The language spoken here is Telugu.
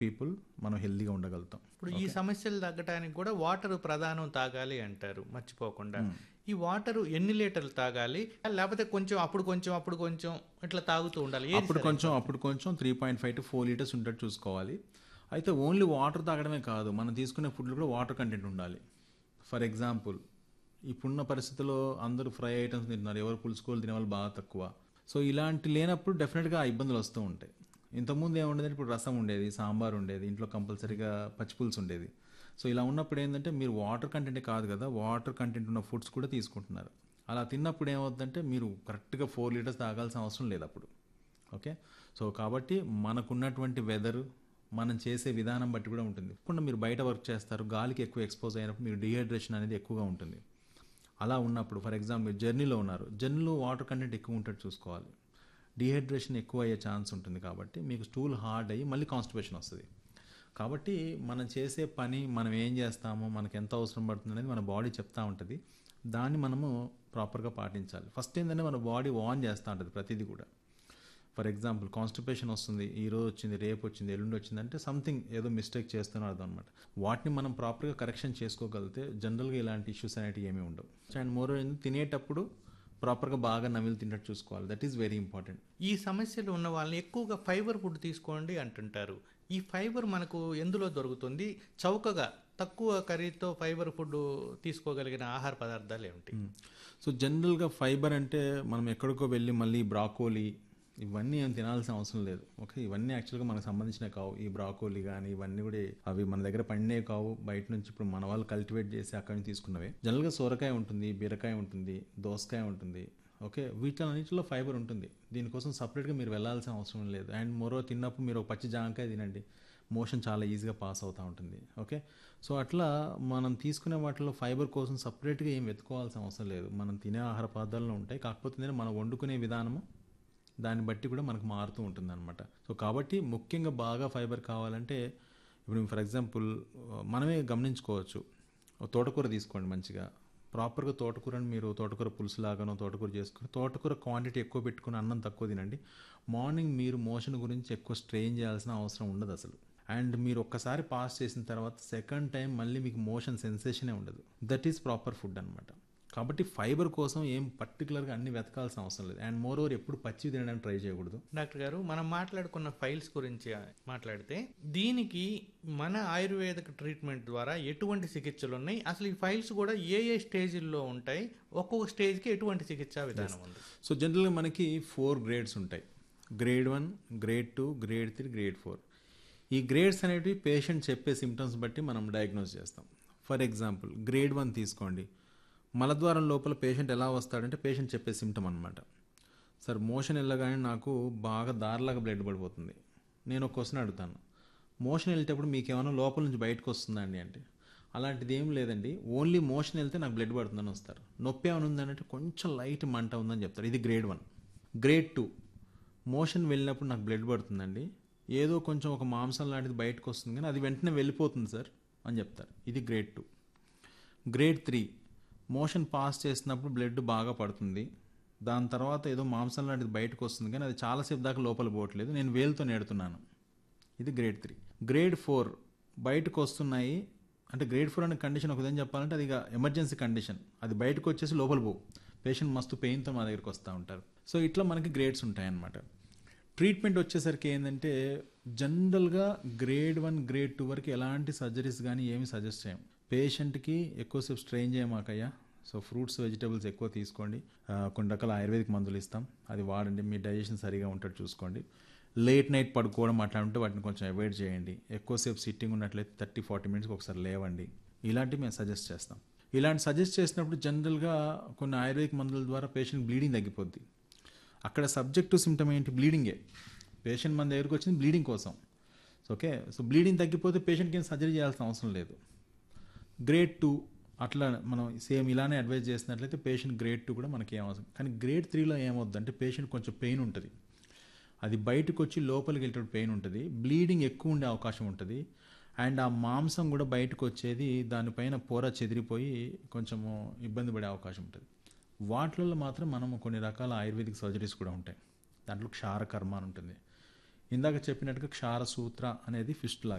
పీపుల్ మనం హెల్తీగా ఉండగలుగుతాం ఇప్పుడు ఈ సమస్యలు తగ్గడానికి కూడా వాటర్ ప్రధానం తాగాలి అంటారు మర్చిపోకుండా ఈ వాటర్ ఎన్ని లీటర్లు తాగాలి లేకపోతే కొంచెం అప్పుడు కొంచెం అప్పుడు కొంచెం ఇట్లా తాగుతూ ఉండాలి ఏది అప్పుడు కొంచెం అప్పుడు కొంచెం three point five to four litres ఉండేట్టు చూసుకోవాలి అయితే ఓన్లీ వాటర్ తాగడమే కాదు మనం తీసుకునే ఫుడ్లో కూడా వాటర్ కంటెంట్ ఉండాలి ఫర్ ఎగ్జాంపుల్ ఇప్పుడున్న పరిస్థితుల్లో అందరూ ఫ్రై ఐటమ్స్ తింటున్నారు ఎవరు పులుసుకోలు తినే వాళ్ళు బాగా తక్కువ సో ఇలాంటి లేనప్పుడు డెఫినెట్గా ఆ ఇబ్బందులు వస్తూ ఉంటాయి ఇంతకుముందు ఏముండేది ఇప్పుడు రసం ఉండేది సాంబార్ ఉండేది ఇంట్లో కంపల్సరీగా పచ్చిపులుసు ఉండేది సో ఇలా ఉన్నప్పుడు ఏంటంటే మీరు వాటర్ కంటెంటే కాదు కదా వాటర్ కంటెంట్ ఉన్న ఫుడ్స్ కూడా తీసుకుంటున్నారు అలా తిన్నప్పుడు ఏమవుతుందంటే మీరు కరెక్ట్గా ఫోర్ లీటర్స్ తాగాల్సిన అవసరం లేదు అప్పుడు ఓకే సో కాబట్టి మనకున్నటువంటి వెదర్ మనం చేసే విధానం బట్టి కూడా ఉంటుంది ఇప్పుడు మీరు బయట వర్క్ చేస్తారు గాలికి ఎక్కువ ఎక్స్పోజ్ అయినప్పుడు మీరు డిహైడ్రేషన్ అనేది ఎక్కువగా ఉంటుంది అలా ఉన్నప్పుడు ఫర్ ఎగ్జాంపుల్ మీరు జర్నీలో ఉన్నారు జర్నీలో వాటర్ కంటెంట్ ఎక్కువ ఉంటట్టు చూసుకోవాలి డిహైడ్రేషన్ ఎక్కువ అయ్యే ఛాన్స్ ఉంటుంది కాబట్టి మీకు స్టూల్ హార్డ్ అయ్యి మళ్ళీ కాన్స్టిపేషన్ వస్తుంది కాబట్టి మనం చేసే పని మనం ఏం చేస్తామో మనకి ఎంత అవసరం పడుతుంది అనేది మన బాడీ చెప్తా ఉంటుంది దాన్ని మనము ప్రాపర్గా పాటించాలి ఫస్ట్ ఏంటంటే మన బాడీ వాన్ చేస్తూ ఉంటుంది ప్రతిదీ కూడా ఫర్ ఎగ్జాంపుల్ కాన్స్టిపేషన్ వస్తుంది ఈ రోజు వచ్చింది రేపు వచ్చింది ఎల్లుండి వచ్చింది అంటే సంథింగ్ ఏదో మిస్టేక్ చేస్తున్నారు అర్థం అనమాట వాటిని మనం ప్రాపర్గా కరెక్షన్ చేసుకోగలిగితే జనరల్గా ఇలాంటి ఇష్యూస్ అనేవి ఏమీ ఉండవు అండ్ మోర్ తినేటప్పుడు ప్రాపర్గా బాగా నమిలి తిన్నట్టు చూసుకోవాలి దట్ ఈస్ వెరీ ఇంపార్టెంట్ ఈ సమస్యలు ఉన్న వాళ్ళని ఎక్కువగా ఫైబర్ ఫుడ్ తీసుకోండి అంటుంటారు ఈ ఫైబర్ మనకు ఎందులో దొరుకుతుంది చౌకగా తక్కువ ఖరీదుతో ఫైబర్ ఫుడ్ తీసుకోగలిగిన ఆహార పదార్థాలు ఏమిటి సో జనరల్గా ఫైబర్ అంటే మనం ఎక్కడికో వెళ్ళి మళ్ళీ బ్రాకోలీ ఇవన్నీ ఏం తినాల్సిన అవసరం లేదు ఓకే ఇవన్నీ యాక్చువల్గా మనకు సంబంధించినవి కావు ఈ బ్రాకోలీ కానీ ఇవన్నీ కూడా అవి మన దగ్గర పండినే కావు బయట నుంచి ఇప్పుడు మన వాళ్ళు కల్టివేట్ చేసి అక్కడి నుంచి తీసుకున్నవే జనరల్గా సొరకాయ ఉంటుంది బీరకాయ ఉంటుంది దోసకాయ ఉంటుంది ఓకే వీటిలన్నింటిలో ఫైబర్ ఉంటుంది దీనికోసం సపరేట్గా మీరు వెళ్ళాల్సిన అవసరం లేదు అండ్ మరో తిన్నప్పుడు మీరు ఒక పచ్చి జాంకాయ తినండి మోషన్ చాలా ఈజీగా పాస్ అవుతూ ఉంటుంది ఓకే సో అట్లా మనం తీసుకునే వాటిలో ఫైబర్ కోసం సపరేట్గా ఏం వెతుకోవాల్సిన అవసరం లేదు మనం తినే ఆహార పదార్థాల్లో ఉంటాయి కాకపోతే ఏంటంటే మనం వండుకునే విధానము దాన్ని బట్టి కూడా మనకు మారుతూ ఉంటుంది అనమాట సో కాబట్టి ముఖ్యంగా బాగా ఫైబర్ కావాలంటే ఇప్పుడు ఫర్ ఎగ్జాంపుల్ మనమే గమనించుకోవచ్చు ఓ తోటకూర తీసుకోండి మంచిగా ప్రాపర్గా తోటకూరని మీరు తోటకూర పులుసు లాగానో తోటకూర చేసుకుని తోటకూర క్వాంటిటీ ఎక్కువ పెట్టుకుని అన్నం తక్కువ తినండి మార్నింగ్ మీరు మోషన్ గురించి ఎక్కువ స్ట్రెయిన్ చేయాల్సిన అవసరం ఉండదు అసలు అండ్ మీరు ఒక్కసారి పాస్ చేసిన తర్వాత సెకండ్ టైం మళ్ళీ మీకు మోషన్ సెన్సేషనే ఉండదు దట్ ఈస్ ప్రాపర్ ఫుడ్ అనమాట కాబట్టి ఫైబర్ కోసం ఏం పర్టికులర్గా అన్ని వెతకాల్సిన అవసరం లేదు అండ్ మోర్ ఓవర్ ఎప్పుడు పచ్చి తినడానికి ట్రై చేయకూడదు డాక్టర్ గారు మనం మాట్లాడుకున్న ఫైల్స్ గురించి మాట్లాడితే దీనికి మన ఆయుర్వేదిక ట్రీట్మెంట్ ద్వారా ఎటువంటి చికిత్సలు ఉన్నాయి అసలు ఈ ఫైల్స్ కూడా ఏ ఏ స్టేజ్ల్లో ఉంటాయి ఒక్కొక్క స్టేజ్కి ఎటువంటి చికిత్సా విధానం ఉంది సో జనరల్గా మనకి ఫోర్ గ్రేడ్స్ ఉంటాయి grade one grade two grade three grade four ఈ గ్రేడ్స్ అనేటివి పేషెంట్ చెప్పే సిమ్టమ్స్ బట్టి మనం డయాగ్నోస్ చేస్తాం ఫర్ ఎగ్జాంపుల్ గ్రేడ్ వన్ తీసుకోండి మలద్వారం లోపల పేషెంట్ ఎలా వస్తాడంటే పేషెంట్ చెప్పే సిమ్టమ్ అనమాట సార్ మోషన్ వెళ్ళగానే నాకు బాగా దారిలాగా బ్లడ్ పడిపోతుంది నేను ఒక క్వశ్చన్ అడుగుతాను మోషన్ వెళ్ళేటప్పుడు మీకు ఏమైనా లోపల నుంచి బయటకు వస్తుందా అండి అంటే అలాంటిది ఏం లేదండి ఓన్లీ మోషన్ వెళ్తే నాకు బ్లడ్ పడుతుందని వస్తారు నొప్పి ఏమైనా ఉందంటే కొంచెం లైట్ మంట ఉందని చెప్తారు ఇది grade one grade two motion వెళ్ళినప్పుడు నాకు బ్లడ్ పడుతుందండి ఏదో కొంచెం ఒక మాంసం లాంటిది బయటకు వస్తుంది కానీ అది వెంటనే వెళ్ళిపోతుంది సార్ అని చెప్తారు ఇది grade two grade three motion pass చేసినప్పుడు బ్లడ్ బాగా పడుతుంది దాని తర్వాత ఏదో మాంసం లాంటిది బయటకు వస్తుంది కానీ అది చాలాసేపు దాకా లోపల పోవట్లేదు నేను వేలుతో నేడుతున్నాను ఇది గ్రేడ్ త్రీ గ్రేడ్ ఫోర్ బయటకు వస్తున్నాయి అంటే గ్రేడ్ ఫోర్ అనే కండిషన్ ఒక విధంగా చెప్పాలంటే అది ఇక ఎమర్జెన్సీ కండిషన్ అది బయటకు వచ్చేసి లోపల పోవు పేషెంట్ మస్తు పెయిన్తో మా దగ్గరికి వస్తూ ఉంటారు సో ఇట్లా మనకి గ్రేడ్స్ ఉంటాయన్నమాట ట్రీట్మెంట్ వచ్చేసరికి ఏంటంటే జనరల్గా గ్రేడ్ వన్ గ్రేడ్ టూ వరకు ఎలాంటి సర్జరీస్ కానీ ఏమి సజెస్ట్ చేయం పేషెంట్కి ఎక్కువసేపు స్ట్రెయిన్ చేయమాకయ్యా సో ఫ్రూట్స్ వెజిటబుల్స్ ఎక్కువ తీసుకోండి ఆ, కొన్ని రకాల ఆయుర్వేదిక్ మందులు ఇస్తాం అది వాడండి మీ డైజెషన్ సరిగా ఉంటట్టు చూసుకోండి లేట్ నైట్ పడుకోవడం అట్లా ఉంటే వాటిని కొంచెం అవాయిడ్ చేయండి ఎక్కువసేపు సిట్టింగ్ ఉన్నట్లయితే థర్టీ ఫార్టీ మినిట్స్కి ఒకసారి లేవండి ఇలాంటివి మేము సజెస్ట్ చేస్తాం ఇలాంటి సజెస్ట్ చేసినప్పుడు జనరల్గా కొన్ని ఆయుర్వేదిక్ మందుల ద్వారా పేషెంట్ బ్లీడింగ్ తగ్గిపోద్ది అక్కడ సబ్జెక్టు సిమ్టమ్ ఏంటి బ్లీడింగే పేషెంట్ మన దగ్గరికి వచ్చింది బ్లీడింగ్ కోసం సో ఓకే సో బ్లీడింగ్ తగ్గిపోతే పేషెంట్కి ఏం సర్జరీ చేయాల్సిన అవసరం లేదు గ్రేడ్ టూ అట్లా మనం సేమ్ ఇలానే అడ్వైజ్ చేసినట్లయితే పేషెంట్ గ్రేడ్ టూ కూడా మనకి ఏం అవసరం కానీ గ్రేడ్ త్రీలో ఏమవుద్ది అంటే పేషెంట్ కొంచెం పెయిన్ ఉంటుంది అది బయటకు వచ్చి లోపలికి వెళ్ళేటప్పుడు పెయిన్ ఉంటుంది బ్లీడింగ్ ఎక్కువ ఉండే అవకాశం ఉంటుంది అండ్ ఆ మాంసం కూడా బయటకు వచ్చేది దానిపైన పొర చెదిరిపోయి కొంచెము ఇబ్బంది పడే అవకాశం ఉంటుంది వాటిల్లో మాత్రం మనం కొన్ని రకాల ఆయుర్వేదిక్ సర్జరీస్ కూడా ఉంటాయి దాంట్లో క్షారకర్మ అని ఉంటుంది ఇందాక చెప్పినట్టుగా క్షార సూత్ర అనేది ఫిస్టులా